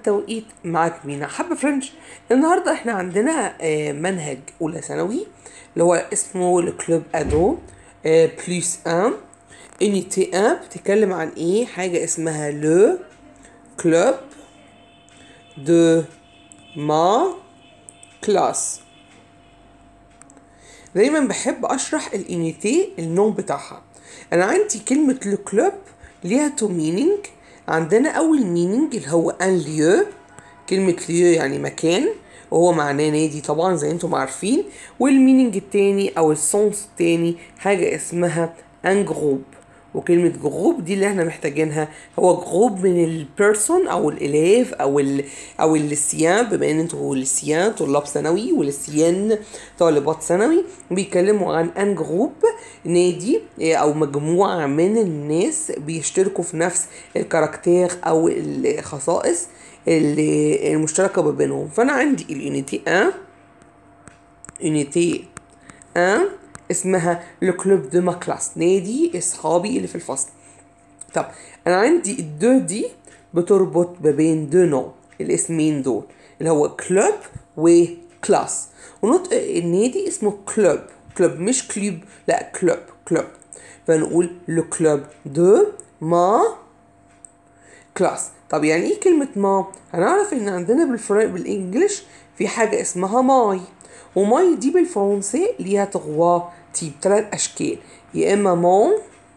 توقيت معاك مينا حبة فرنش النهاردة احنا عندنا آه، منهج أولى ثانوي اللي هو اسمه الكلوب أدو آه، بلس ان unité 1 بتتكلم عن ايه حاجة اسمها لو كلوب دو ما كلاس دايما بحب اشرح الانيتي النوم بتاعها انا عندي كلمة لو كلوب ليها تو مينينج عندنا اول مينينج اللي هو ان ليو كلمة ليو يعني مكان وهو معناه نادي طبعا زي انتم عارفين والمينينج التاني او السونس التاني حاجة اسمها ان جروب وكلمة جروب دي اللي احنا محتاجينها هو جروب من البيرسون او الالاف او ال او اللسيان بما ان انتوا لسيان طلاب ثانوي ولسيان طالبات ثانوي بيتكلموا عن ان جروب نادي او مجموعة من الناس بيشتركوا في نفس الكاركتير او الخصائص اللي المشتركة ما بينهم فانا عندي اليونيتي 1 يونيتي 1 اسمها لو كلوب دو ما كلاس نادي اصحابي اللي في الفصل طب انا عندي الدو دي بتربط ما بين دو نو الاسمين دول اللي هو كلوب وكلاس ونطق النادي اسمه كلوب كلوب مش كلوب لا كلوب كلوب فنقول لو كلوب دو ما كلاس طب يعني ايه كلمة ما؟ هنعرف ان عندنا بالفرق بالانجلش في حاجة اسمها ماي وماي دي بالفرنسي ليها تغوا تيب تلات اشكال يا اما مون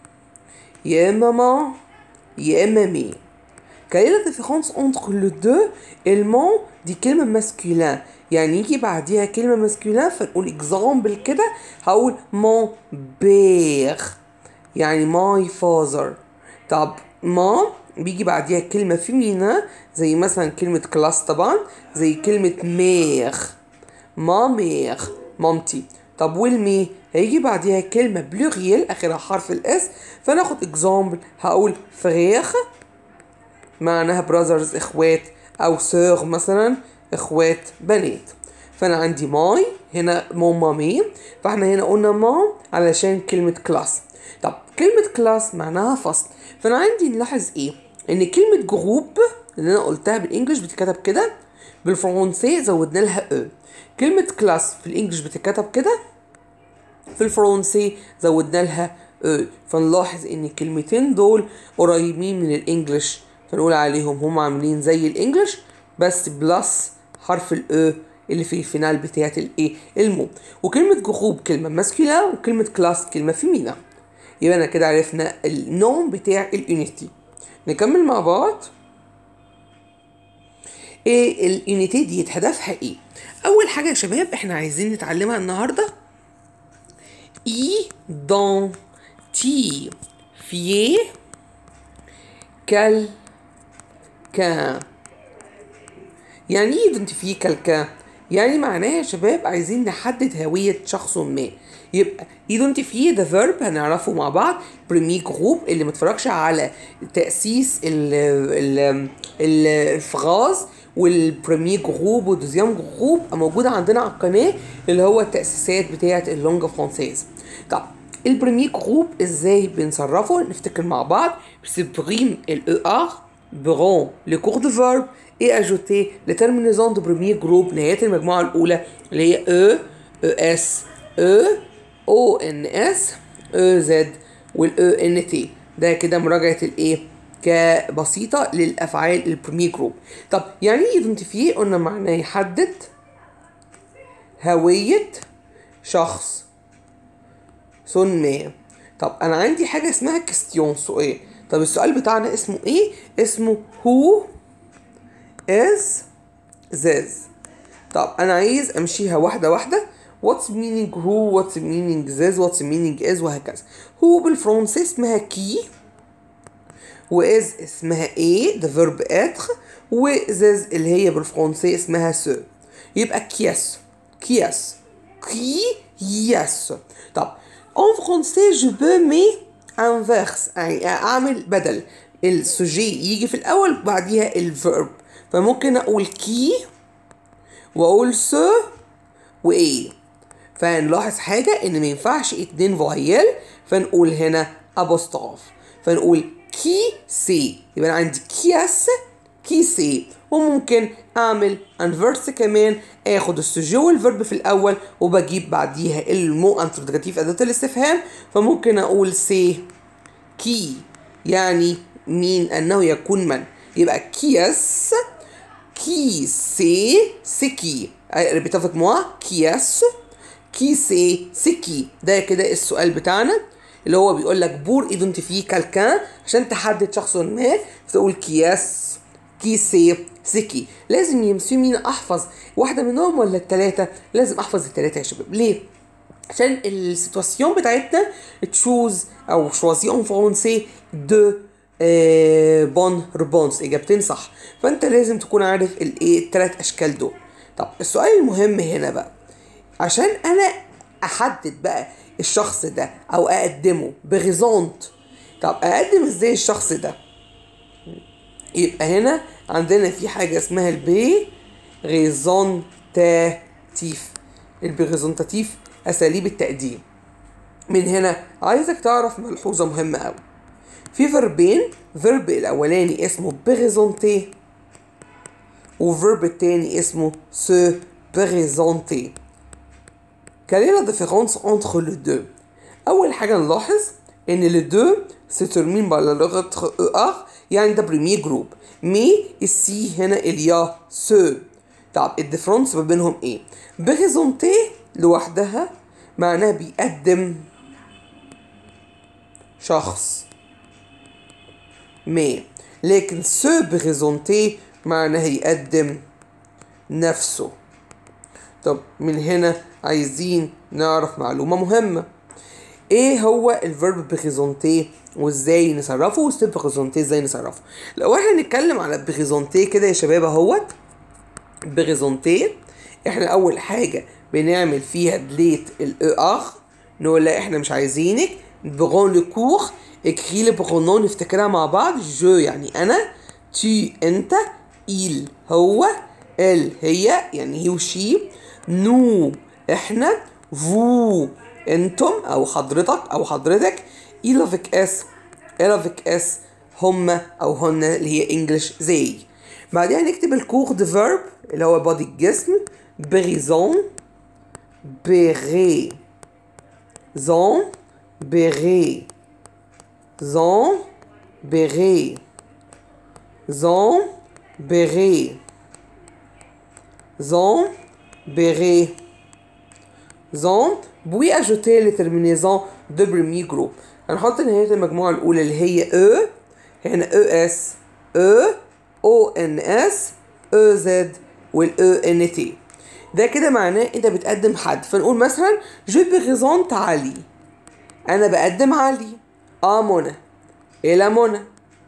يا اما ما يا اما مي quelle est la différence entre le deux et le mon دي كلمة ماسكولين يعني يجي بعديها كلمة ماسكولين فنقول اكزامبل كده هقول مون بير يعني ماي فازر طب ما بيجي بعديها كلمة فيمينا زي مثلا كلمة كلاس طبعا زي كلمة مير ما مير مامتي طب والمي هيجي بعديها كلمة بلوريال آخرها حرف الإس فناخد اكزامبل هقول فريخ معناها براذرز إخوات أو سور مثلا إخوات بنات فأنا عندي ماي هنا مون مامي فاحنا هنا قلنا مام علشان كلمة كلاس طب كلمة كلاس معناها فصل فأنا عندي نلاحظ إيه إن كلمة جروب اللي أنا قلتها بالإنجلش بتتكتب كده بالفرنسي زودنا لها أو كلمة كلاس في الإنجلش بتتكتب كده في الفرنسي زودنا لها أو فنلاحظ إن الكلمتين دول قريبين من الإنجلش فنقول عليهم هم عاملين زي الإنجلش بس بلس حرف الأو اللي في الفينال بتاعت الايه المو وكلمة جروب كلمة ماسكولا وكلمة كلاس كلمة فيمينا يبقى انا كده عرفنا النوم بتاع اليونيتي نكمل مع بعض ايه اليونيتي دي هدفها ايه اول حاجه يا شباب احنا عايزين نتعلمها النهارده identifier quelqu'un يعني ايه identifier quelqu'un يعني معناها يا شباب عايزين نحدد هوية شخص ما يبقى identifier ده verb هنعرفه مع بعض بريمي جروب اللي متفرجش على تأسيس ال ال الفراز والبريمي جروب والدوزيام جروب موجودة عندنا على القناة اللي هو التأسيسات بتاعة اللونجا فرانسيز طب البريمي جروب ازاي بنصرفه نفتكر مع بعض سبريم الاو ار برون لي كور دو فيرب et ajouter le terminaison du premier groupe نهاية المجموعة الأولى اللي هي E E S E O N S E Z وال E N T ده كده مراجعة الإيه كبسيطة للأفعال البريمير جروب طب يعني ايه ايدنتيفي قلنا معناه يحدد هوية شخص سن ما طب أنا عندي حاجة اسمها كستيون سؤال طب السؤال بتاعنا اسمه ايه؟ اسمه who is this طب انا عايز امشيها واحده واحده what's meaning who what's meaning this what's meaning is وهكذا هو بالفرنسي اسمها كي وإز اسمها ايه ده فيرب اتر وزيز اللي هي بالفرنسي اسمها سو يبقى كياس كياس كي ياس طب en français je peux mais inverse يعني اعمل بدل السوجي يجي في الاول بعديها الفيرب فممكن اقول كي واقول سو وايه فنلاحظ حاجة ان ما ينفعش اتنين فويل فنقول هنا ابوستروف فنقول كي سي يبقى انا عندي كياس كي سي وممكن اعمل انفرس كمان اخد السجو والفيرب في الاول وبجيب بعديها المو انترودكاتيف اداه الاستفهام فممكن اقول سي كي يعني مين انه يكون من يبقى كيس كي سي سكي ريبيتافك موا كيس كي سي سكي ده كده السؤال بتاعنا اللي هو بيقول لك بور ايدنتيفي كالكان عشان تحدد شخص ما فتقول كياس كي سي سكي لازم يمسوا مين احفظ واحده منهم ولا الثلاثه لازم احفظ الثلاثه يا شباب ليه عشان السيتواسيون بتاعتنا تشوز او شوازي اون فرونسي دو بون ريبونس اجابتين صح فانت لازم تكون عارف الايه الثلاث اشكال دول طب السؤال المهم هنا بقى عشان انا احدد بقى الشخص ده او اقدمه بغيزونت طب اقدم ازاي الشخص ده يبقى هنا عندنا في حاجه اسمها البي ريزونتاتيف البريزونتاتيف اساليب التقديم من هنا عايزك تعرف ملحوظه مهمه قوي في فيربين فيرب الاولاني اسمه بريزونتي وفيرب التاني اسمه سو بريزونتي Quelle est la différence entre les deux أول حاجة نلاحظ إن les deux se terminent par la lettre ER يعني ده بريمير جروب مي السي هنا اليا سو طب الديفرنس ما بينهم ايه؟ بريزونتي لوحدها معناها بيقدم شخص ما لكن سو بريزونتي معناها يقدم نفسه طب من هنا عايزين نعرف معلومة مهمة ايه هو الفيرب بريزونتي وازاي نصرفه والسيب بريزونتي ازاي نصرفه لو احنا نتكلم على بريزونتي كده يا شباب اهوت بريزونتي احنا اول حاجة بنعمل فيها دليت الاو ار نقول لا احنا مش عايزينك بغون لو كور اكري لي برونون نفتكرها مع بعض جو يعني انا تي انت il هو ال هي يعني هي وشي نو احنا فو انتم او حضرتك او حضرتك il avec اس elle avec اس هما او هن اللي هي انجلش زي بعدين هنكتب الكور دي فيرب اللي هو بادي الجسم بريزون بيري زون بيري زون بيري زون بيري زون بيري زون بوي اجوتي لي ترمينيزون دو بريمي جروب هنحط نهاية المجموعة الأولى اللي هي او هنا او اس او او ان اس او زد والاو ان تي ده كده معناه انت بتقدم حد فنقول مثلا جو بريزونت علي انا بقدم علي اه منى الى منى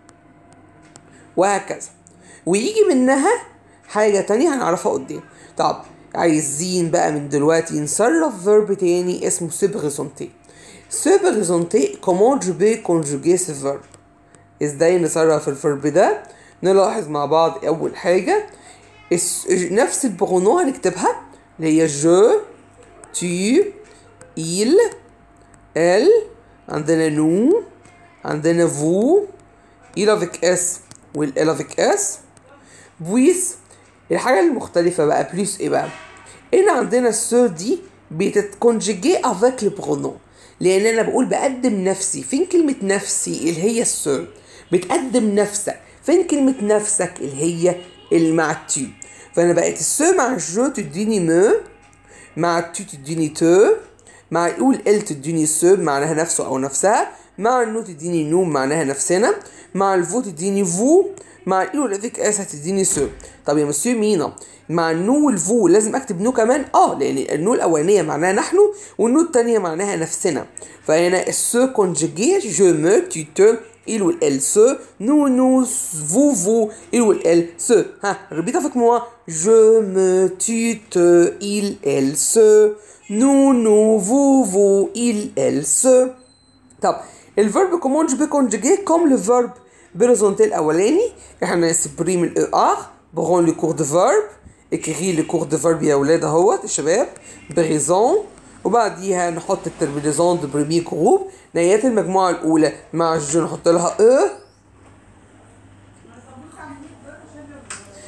وهكذا ويجي منها حاجة تانية هنعرفها قدام طب عايزين بقى من دلوقتي نصرف فيرب تاني اسمه سبريزونتي سبريزونتي كومون جو بي كونجوجي سي فيرب ازاي نصرف الفيرب ده نلاحظ مع بعض اول حاجة اس- نفس البرونو هنكتبها اللي هي جو tu il elle عندنا nous عندنا vous il avec s وال elle avec s بويس الحاجة المختلفة بقى بليس ايه بقى هنا عندنا السو دي بتتكونجيجي افيك لو برونون لان انا بقول بقدم نفسي فين كلمة نفسي اللي هي السو بتقدم نفسك فين كلمة نفسك اللي هي اللي مع التو فانا بقت السو مع الجو تديني مو مع التو تديني تو مع الأول ال تديني سو معناها نفسه أو نفسها مع النو تديني نو معناها نفسنا مع الفو تديني فو مع الإيو الذيك اس هتديني سو طب يا مسيو مينا مع النو والفو لازم اكتب نو كمان اه لان النو الاولانيه معناها نحن والنو الثانيه معناها نفسنا فهنا السو كونجيجي جو مو tu te il ou elle se nous nous vous vous il ou elle se ها répète avec moi je me tu te il elle se nous nous vous vous il elle se طب الفيرب كومون جو بي كونجيجي كوم لو فيرب بريزونتي الاولاني احنا نسبريم الاو ار بغون لو كور دو فيرب اكري لو كور دو فيرب يا ولاد اهوت الشباب بريزون وبعديها نحط الترمينيزون دو بريمي جروب نهايات المجموعة الأولى مع الجو نحط لها او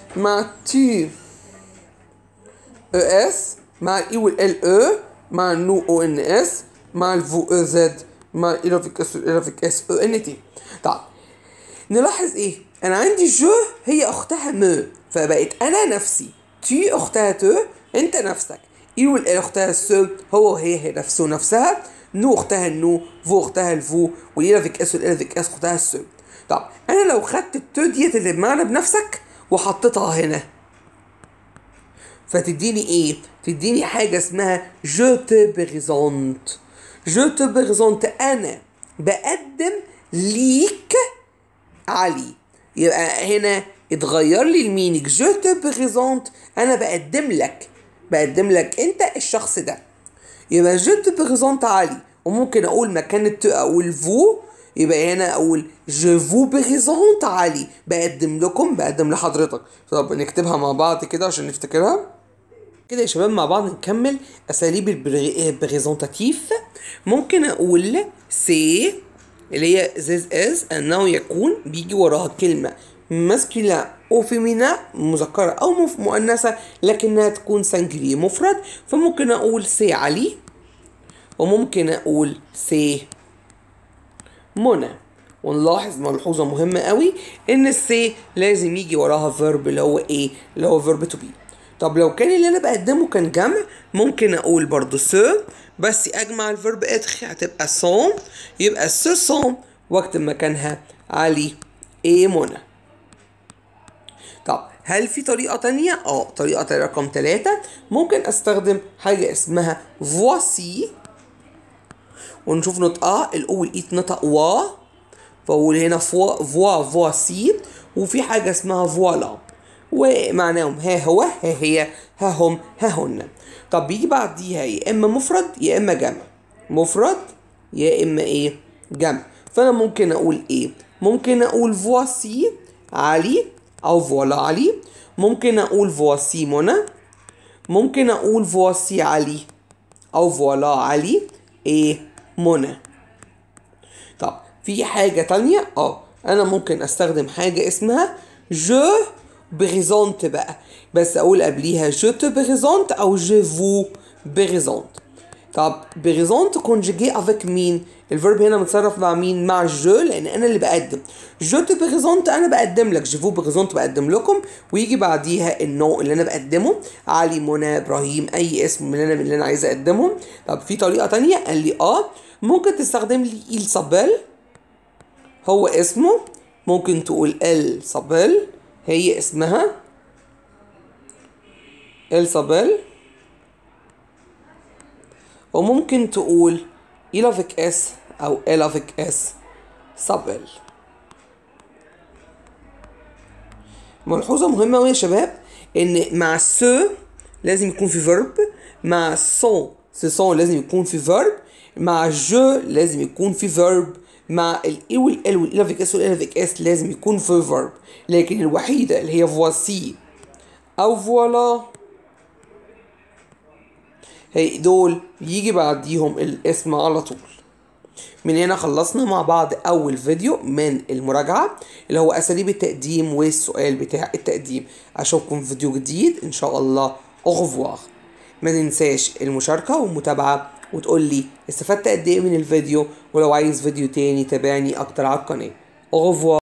مع تي او اس مع الاي والال او مع النو او ان اس مع الفو او زد مع الايرافيك اس والايرافيك اس او ان تي طيب نلاحظ ايه انا عندي جو هي اختها مو فبقت انا نفسي تي اختها تو انت نفسك اي والال اختها سو هو هي هي نفسه نفسها نو اختها النو فو اختها الفو والايرافيك اس والايرافيك اس اختها السو طب انا لو خدت التو ديت اللي بمعنى بنفسك وحطيتها هنا فتديني ايه تديني حاجه اسمها جو te بريزونت جو te بريزونت انا بقدم ليك علي يبقى هنا اتغير لي المينيك جو te بريزونت انا بقدم لك بقدم لك انت الشخص ده يبقى جو te بريزونت علي وممكن اقول مكان الت اقول فو يبقى هنا اقول جو فو بريزونت علي بقدم لكم بقدم لحضرتك طب نكتبها مع بعض كده عشان نفتكرها كده يا شباب مع بعض نكمل اساليب البريزونتاتيف ممكن اقول سي اللي هي زيز از انه يكون بيجي وراها كلمه ماسكولا او فيمينا مذكره او مف- مؤنثه لكنها تكون سنجلي مفرد فممكن اقول سي علي وممكن اقول سي منى ونلاحظ ملحوظة مهمة قوي ان السي لازم يجي وراها فيرب اللي هو ايه اللي هو فيرب تو بي طب لو كان اللي انا بقدمه كان جمع ممكن اقول برضو سو بس اجمع الفيرب اتخ هتبقى سون يبقى سو سون واكتب مكانها علي ايه منى طب هل في طريقة تانية؟ اه طريقة تانية رقم ثلاثة ممكن استخدم حاجة اسمها voici ونشوف نطقها الاو والاي تنطق وا فاقول هنا فوا فوا فواسي وفي حاجه اسمها فوالا ومعناهم ها هو ها هي ها هم ها هن طب بيجي بعديها يا اما مفرد يا اما جمع مفرد يا اما ايه جمع فانا ممكن اقول ايه ممكن اقول فواسي علي او فوالا علي ممكن اقول فواسي منى ممكن اقول فواسي علي او فوالا علي ايه منى طب في حاجة تانية اه انا ممكن استخدم حاجة اسمها جو بريزونت بقى بس اقول قبليها جو te بريزونت او جو فو بريزونت طب بريزونت كونجيجي افيك مين الفيرب هنا متصرف مع مين مع جو لان انا اللي بقدم جو te بريزونت انا بقدم لك جو فو بريزونت بقدم لكم ويجي بعديها النوع اللي انا بقدمه علي منى ابراهيم اي اسم من اللي انا من اللي انا عايز اقدمهم طب في طريقه تانية قال لي اه ممكن تستخدم لي il s'appelle هو اسمه ممكن تقول ال صابيل هي اسمها ال صابيل وممكن تقول إلافيك اس أو إلافيك اس صابيل ملحوظة مهمة أوي يا شباب إن مع سو لازم يكون في فيرب مع سون سي سون لازم يكون في فيرب مع جو لازم يكون في فيرب مع الاي والال والالافيك اس والالافيك اس لازم يكون في فيرب لكن الوحيدة اللي هي فواسي أو فوالا هي دول يجي بعديهم الاسم على طول من هنا خلصنا مع بعض اول فيديو من المراجعة اللي هو اساليب التقديم والسؤال بتاع التقديم اشوفكم في فيديو جديد ان شاء الله اغفوار ما تنساش المشاركة والمتابعة وتقول لي استفدت قد ايه من الفيديو ولو عايز فيديو تاني تابعني اكتر على القناة اغفوار